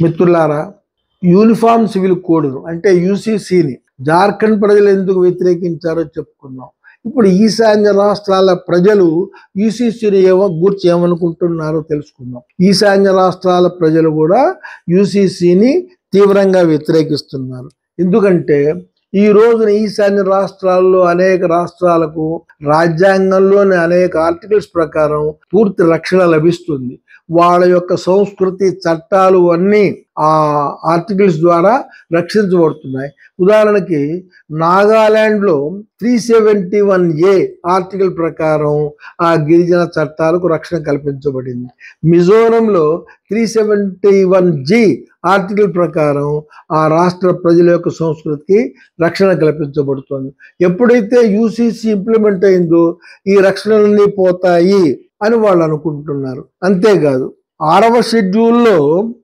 మిత్రులారా uniform civil కోడ్ను అంటే యూసీసీని జార్ఖండ్ ప్రజలు ఎందుకు వ్యతిరేకించారో చెప్పుకున్నాం ఇప్పుడు ఈశాన్య రాష్ట్రాల ప్రజలు యూసీసీని ఏమో గూర్చి ఏమనుకుంటున్నారో తెలుసుకుందాం ఈశాన్య రాష్ట్రాల ప్రజలు కూడా యూసీసీని తీవ్రంగా వ్యతిరేకిస్తున్నారు ఎందుకంటే ఈ రోజున ఈశాన్య రాష్ట్రాల్లో అనేక రాష్ట్రాలకు రాజ్యాంగంలోని అనేక ఆర్టికల్స్ ప్రకారం పూర్తి రక్షణ లభిస్తుంది వాళ్ళ యొక్క సంస్కృతి చట్టాలు అన్నీ ఆ ఆర్టికల్స్ ద్వారా రక్షించబడుతున్నాయి ఉదాహరణకి నాగాలాండ్లో three seventy one A article ప్రకారం ఆ గిరిజన చట్టాలకు రక్షణ కల్పించబడింది మిజోరంలో three seventy one G article ప్రకారం ఆ రాష్ట్ర ప్రజల యొక్క సంస్కృతికి రక్షణ కల్పించబడుతుంది ఎప్పుడైతే యూసీసీ ఇంప్లిమెంట్ అయిందో ఈ రక్షణలన్నీ పోతాయి అని వాళ్ళు అనుకుంటున్నారు అంతేకాదు ఆరవ షెడ్యూల్లో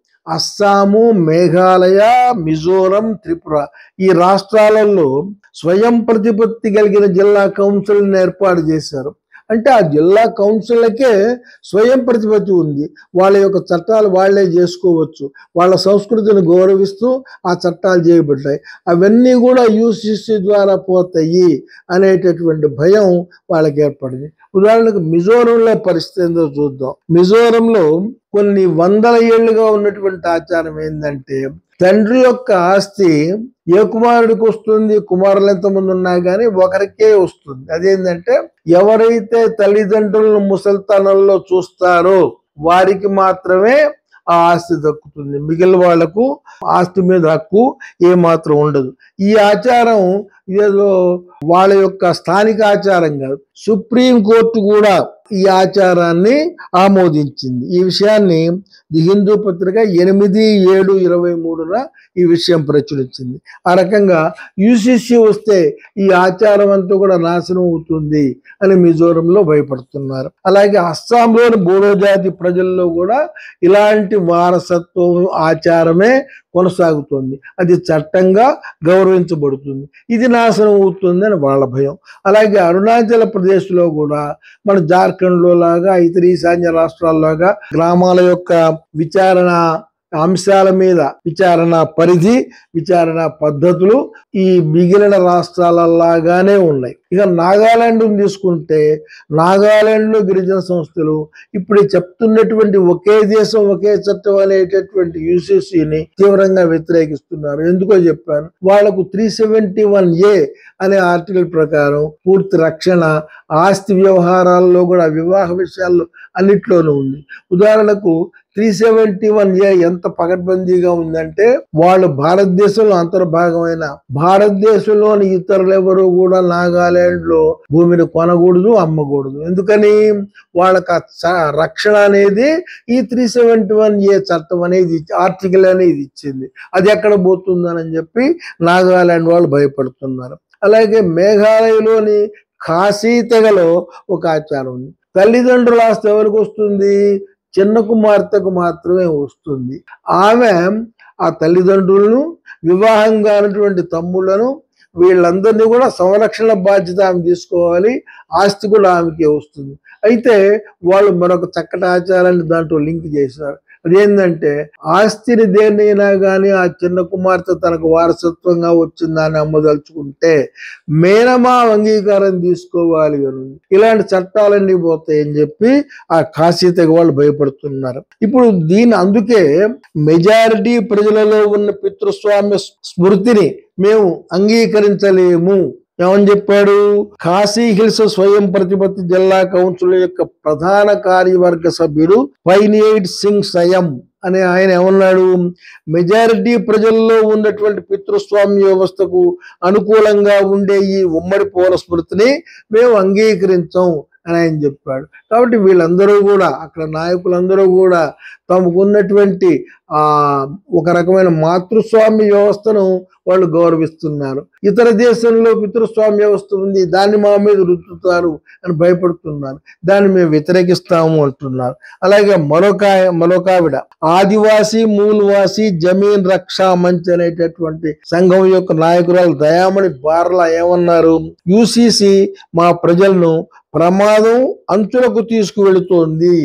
అస్సాము మేఘాలయ మిజోరం త్రిపుర ఈ రాష్ట్రాలలో స్వయం ప్రతిపత్తి కలిగిన జిల్లా కౌన్సిల్ని ఏర్పాటు చేశారు అంటే ఆ జిల్లా కౌన్సిల్లకే స్వయం ప్రతిపత్తి ఉంది వాళ్ళ యొక్క చట్టాలు వాళ్ళే చేసుకోవచ్చు వాళ్ళ సంస్కృతిని గౌరవిస్తూ ఆ చట్టాలు చేయబడ్డాయి అవన్నీ కూడా యూసిసి ద్వారా పోతాయి అనేటటువంటి భయం వాళ్ళకి ఏర్పడింది ఉదాహరణకు మిజోరంలో పరిస్థితి ఏందో చూద్దాం మిజోరంలో కొన్ని వందల ఏళ్లుగా ఉన్నటువంటి ఆచారం ఏంటంటే తండ్రి యొక్క ఆస్తి ఏ కుమారుడికి వస్తుంది కుమారులు ఎంతమంది ఉన్నా కానీ ఒకరికే వస్తుంది అదేంటంటే ఎవరైతే తల్లిదండ్రులను ముసల్తనంలో చూస్తారో వారికి మాత్రమే ఆ ఆస్తి దక్కుతుంది మిగిలిన వాళ్లకు ఆస్తి మీద హక్కు ఏ మాత్రం ఉండదు ఈ ఆచారం ఏదో వాళ్ళ యొక్క స్థానిక ఆచారం కాదు సుప్రీం కోర్టు కూడా ఈ ఆచారాన్ని ఆమోదించింది ఈ విషయాన్ని ది హిందూ పత్రిక ఎనిమిది ఏడు ఇరవై మూడున ఈ విషయం ప్రచురించింది ఆ రకంగా యూసిసి వస్తే ఈ ఆచారం అంతా కూడా నాశనం అవుతుంది అని మిజోరంలో భయపడుతున్నారు అలాగే అస్సాంలోని బోడో జాతి ప్రజల్లో కూడా ఇలాంటి వారసత్వం ఆచారమే కొనసాగుతుంది అది చట్టంగా గౌరవించబడుతుంది ఇది నాశనం అవుతుంది అని వాళ్ళ భయం అలాగే అరుణాచల్ ప్రదేశ్లో కూడా మన జార్ఖండ్లో లాగా ఇతర ఈశాన్య రాష్ట్రాల్లాగా గ్రామాల యొక్క విచారణ అంశాల మీద విచారణ పరిధి విచారణ పద్ధతులు ఈ మిగిలిన రాష్ట్రాలలాగానే ఉన్నాయి ఇక నాగాలాండ్ తీసుకుంటే నాగాలాండ్లో గిరిజన సంస్థలు ఇప్పుడు చెప్తున్నటువంటి ఒకే దేశం ఒకే చట్టం అనేటటువంటి యూసీసీని తీవ్రంగా వ్యతిరేకిస్తున్నారు ఎందుకో చెప్పాను వాళ్లకు త్రీ సెవెంటీ వన్ ఏ అనే ఆర్టికల్ ప్రకారం పూర్తి రక్షణ ఆస్తి వ్యవహారాల్లో కూడా వివాహ విషయాల్లో అన్నిట్లోనూ ఉంది ఉదాహరణకు త్రీ సెవెంటీ వన్ ఏ ఎంత పకడ్బందీగా ఉందంటే వాళ్ళు భారతదేశంలో అంతర్భాగమైన భారతదేశంలోని ఇతరులు ఎవరు కూడా నాగాలాండ్ లో భూమిని కొనకూడదు అమ్మకూడదు ఎందుకని వాళ్ళకి ఆ చ- రక్షణ అనేది ఈ త్రీ సెవెంటీ వన్ ఏ చట్టం అనేది ఇచ్చి- ఆర్టికల్ అనేది ఇచ్చింది అది ఎక్కడ పోతుందని చెప్పి నాగాలాండ్ వాళ్ళు భయపడుతున్నారు అలాగే మేఘాలయలోని కాశీ తెగలో ఒక ఆచారం ఉంది తల్లిదండ్రుల ఆస్తి ఎవరికి వస్తుంది చిన్న కుమార్తెకు మాత్రమే వస్తుంది ఆమె ఆ తల్లిదండ్రులను వివాహం కానటువంటి తమ్ముళ్లను వీళ్ళందరినీ కూడా సంరక్షణ బాధ్యత ఆమె తీసుకోవాలి ఆస్తి కూడా ఆమెకే వస్తుంది అయితే వాళ్ళు మరొక చక్కటి ఆచారాన్ని దాంట్లో లింక్ చేశారు అదేంటంటే ఆస్తిని దేన్నైనా కానీ ఆ చిన్న కుమార్తె తనకు వారసత్వంగా వచ్చిందని అమ్మదలుచుకుంటే మేనమా అంగీకారం తీసుకోవాలి అని ఉంది. ఇలాంటి చట్టాలన్నీ పోతాయని చెప్పి ఆ కాశీ తెగ వాళ్ళు భయపడుతున్నారు ఇప్పుడు దీని అందుకే మెజారిటీ ప్రజలలో ఉన్న పితృస్వామ్య స్మృతిని మేము అంగీకరించలేము ఏమని చెప్పాడు కాశీ హిల్స్ స్వయం ప్రతిపత్తి జిల్లా కౌన్సిల్ యొక్క ప్రధాన కార్యవర్గ సభ్యుడు పైనేట్ సింగ్ సయం అనే ఆయన ఏమన్నాడు మెజారిటీ ప్రజల్లో ఉన్నటువంటి పితృస్వామ్య వ్యవస్థకు అనుకూలంగా ఉండే ఈ ఉమ్మడి పౌర స్మృతిని మేము అంగీకరించం అని ఆయన చెప్పాడు కాబట్టి వీళ్ళందరూ కూడా అక్కడ నాయకులందరూ కూడా తమకున్నటువంటి ఆ ఒక రకమైన మాతృస్వామ్య వ్యవస్థను వాళ్ళు గౌరవిస్తున్నారు ఇతర దేశంలో పితృస్వామ్య వ్యవస్థ ఉంది దాన్ని మా మీద రుద్దుతారు అని భయపడుతున్నారు దాన్ని మేము వ్యతిరేకిస్తాము అంటున్నారు అలాగే మరొక మరొక ఆవిడ ఆదివాసీ మూలవాసి జమీన్ రక్షా మంచ్ అనేటటువంటి సంఘం యొక్క నాయకురాలు దయామణి బార్లా ఏమన్నారు యూసీసీ మా ప్రజలను ప్రమాదం అంచులకు తీసుకువెళుతోంది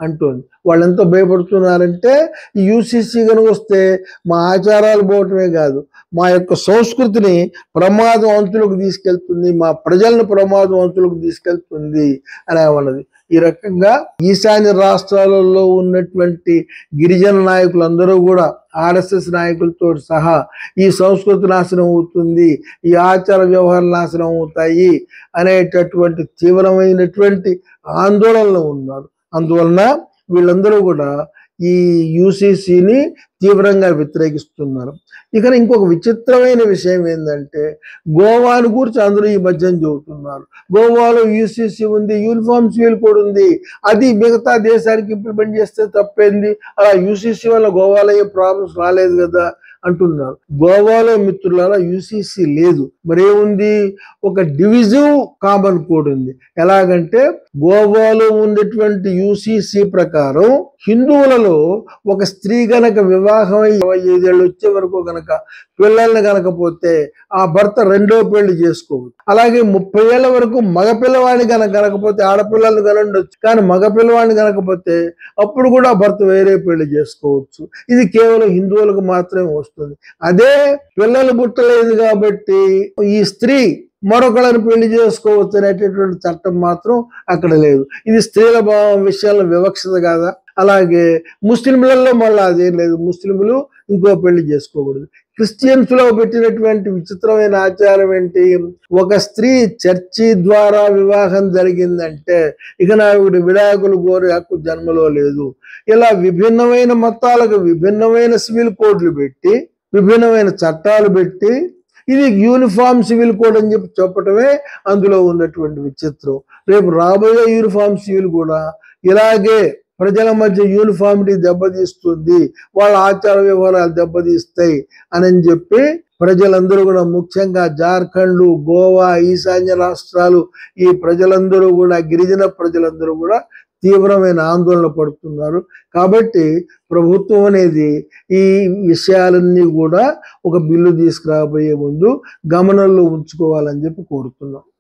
అంటోంది వాళ్ళు ఎంతో భయపడుతున్నారంటే ఈ యూసీసీ కనుక వస్తే మా ఆచారాలు పోవటమే కాదు మా యొక్క సంస్కృతిని ప్రమాదం అంచులకు తీసుకెళ్తుంది మా ప్రజలను ప్రమాదం అంచులకు తీసుకెళ్తుంది అని అన్నది ఈ రకంగా ఈశాన్య రాష్ట్రాలలో ఉన్నటువంటి గిరిజన నాయకులందరూ కూడా ఆర్ఎస్ఎస్ నాయకులతో సహా ఈ సంస్కృతి నాశనం అవుతుంది ఈ ఆచార వ్యవహారాలు నాశనం అవుతాయి అనేటటువంటి తీవ్రమైనటువంటి ఆందోళనలో ఉన్నారు అందువలన వీళ్ళందరూ కూడా ఈ యూసీసీని తీవ్రంగా వ్యతిరేకిస్తున్నారు ఇక ఇంకొక విచిత్రమైన విషయం ఏంటంటే గోవాను గురించి అందరూ ఈ మధ్యన చెబుతున్నారు గోవాలో యూసీసీ ఉంది యూనిఫామ్ సివిల్ కోడ్ ఉంది అది మిగతా దేశానికి ఇంప్లిమెంట్ చేస్తే తప్పేంది అలా యూసీసీ వల్ల గోవాలో ఏం ప్రాబ్లమ్స్ రాలేదు కదా అంటున్నారు గోవాలో మిత్రులారా యూసీసీ లేదు మరేముంది ఒక డివిజివ్ కామన్ కోడ్ ఉంది ఎలాగంటే గోవాలో ఉన్నటువంటి యూసీసీ ప్రకారం హిందువులలో ఒక స్త్రీ గనక వివాహం అయ్యి ఇరవై ఐదేళ్ళు వచ్చే వరకు గనక పిల్లల్ని కనకపోతే ఆ భర్త రెండో పెళ్లి చేసుకోవచ్చు అలాగే ముప్పై ఏళ్ళ వరకు మగ పిల్లవాడిని కనుక కనకపోతే ఆడపిల్లల్ని కనుండొచ్చు కానీ మగ పిల్లవాడిని కనకపోతే అప్పుడు కూడా భర్త వేరే పెళ్లి చేసుకోవచ్చు ఇది కేవలం హిందువులకు మాత్రమే వస్తుంది అదే పిల్లలు పుట్టలేదు కాబట్టి ఈ స్త్రీ మరొకళ్ళని పెళ్లి చేసుకోవచ్చు అనేటటువంటి చట్టం మాత్రం అక్కడ లేదు ఇది స్త్రీల భావం విషయాల్లో వివక్షత కాదా అలాగే ముస్లింలలో మళ్ళీ అదేం లేదు ముస్లింలు ఇంకో పెళ్లి చేసుకోకూడదు క్రిస్టియన్స్ లో పెట్టినటువంటి విచిత్రమైన ఆచారం ఏంటి ఒక స్త్రీ చర్చి ద్వారా వివాహం జరిగిందంటే ఇక నావిడ విడాకులు కోరే హక్కు జన్మలో లేదు ఇలా విభిన్నమైన మతాలకు విభిన్నమైన సివిల్ కోడ్లు పెట్టి విభిన్నమైన చట్టాలు పెట్టి ఇది యూనిఫామ్ సివిల్ కోడ్ అని చెప్పి చెప్పటమే అందులో ఉన్నటువంటి విచిత్రం రేపు రాబోయే యూనిఫామ్ సివిల్ కూడా ఇలాగే ప్రజల మధ్య యూనిఫామిటీ దెబ్బతీస్తుంది వాళ్ళ ఆచార వ్యవహారాలు దెబ్బతీస్తాయి అని చెప్పి ప్రజలందరూ కూడా ముఖ్యంగా జార్ఖండ్ గోవా ఈశాన్య రాష్ట్రాలు ఈ ప్రజలందరూ కూడా గిరిజన ప్రజలందరూ కూడా తీవ్రమైన ఆందోళన పడుతున్నారు కాబట్టి ప్రభుత్వం అనేది ఈ విషయాలన్నీ కూడా ఒక బిల్లు తీసుకురాబోయే ముందు గమనంలో ఉంచుకోవాలని చెప్పి కోరుతున్నాం